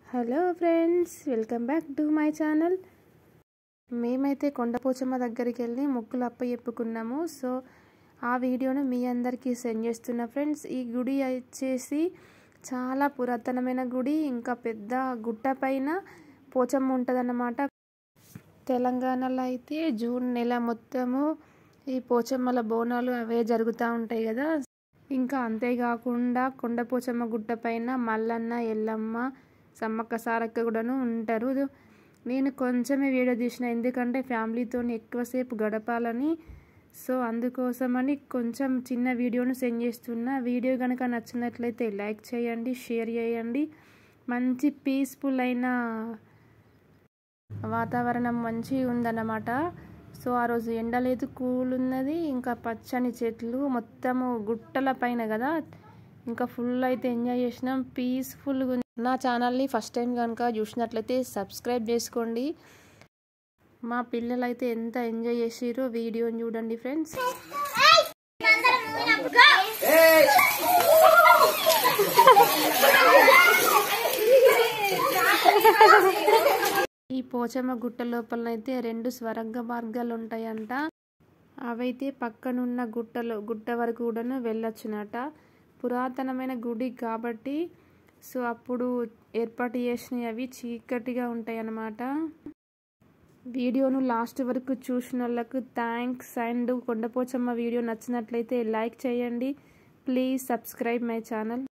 hello friends welcome back to my channel మేమైతే కొండపోచమ్మ దగ్గరికి వెళ్ళి ముక్కులు అప్ప చెప్పుకున్నాము సో ఆ వీడియోను మీ అందరికీ సెండ్ చేస్తున్నా ఫ్రెండ్స్ ఈ గుడి వచ్చేసి చాలా పురాతనమైన గుడి ఇంకా పెద్ద గుట్ట పైన పోచమ్మ ఉంటుందన్నమాట తెలంగాణలో అయితే జూన్ నెల మొత్తము ఈ పోచమ్మల బోనాలు అవే జరుగుతూ ఉంటాయి కదా ఇంకా అంతేకాకుండా కొండపోచమ్మ గుట్ట పైన మల్లన్న ఎల్లమ్మ సమ్మక్క సారక్క కూడాను ఉంటారు నేను కొంచెమే వీడియో తీసిన ఎందుకంటే ఫ్యామిలీతో ఎక్కువసేపు గడపాలని సో అందుకోసమని కొంచెం చిన్న వీడియోను సెండ్ చేస్తున్నా వీడియో కనుక నచ్చినట్లయితే లైక్ చేయండి షేర్ చేయండి మంచి పీస్ఫుల్ అయిన వాతావరణం మంచిగా ఉందన్నమాట సో ఆ రోజు ఎండ లేదు కూల్ ఉన్నది ఇంకా పచ్చని చెట్లు మొత్తము గుట్టల పైన కదా ఇంకా ఫుల్ అయితే ఎంజాయ్ చేసినాం పీస్ఫుల్గా ఉంది నా ఛానల్ని ఫస్ట్ టైం కనుక చూసినట్లయితే సబ్స్క్రైబ్ చేసుకోండి మా పిల్లలు అయితే ఎంత ఎంజాయ్ చేసిరో వీడియోని చూడండి ఫ్రెండ్స్ ఈ పోచమ్మ గుట్ట లోపలనైతే రెండు స్వరంగ మార్గాలు ఉంటాయంట అవైతే పక్కనున్న గుట్టలో గుట్ట వరకు కూడా వెళ్ళొచ్చునట పురాతనమైన గుడి కాబట్టి సో అప్పుడు ఏర్పాటు చేసినవి అవి చీకటిగా ఉంటాయి అన్నమాట వీడియోను లాస్ట్ వరకు చూసిన వాళ్ళకు థ్యాంక్స్ అండ్ కొండపోచమ్మ వీడియో నచ్చినట్లయితే లైక్ చేయండి ప్లీజ్ సబ్స్క్రైబ్ మై ఛానల్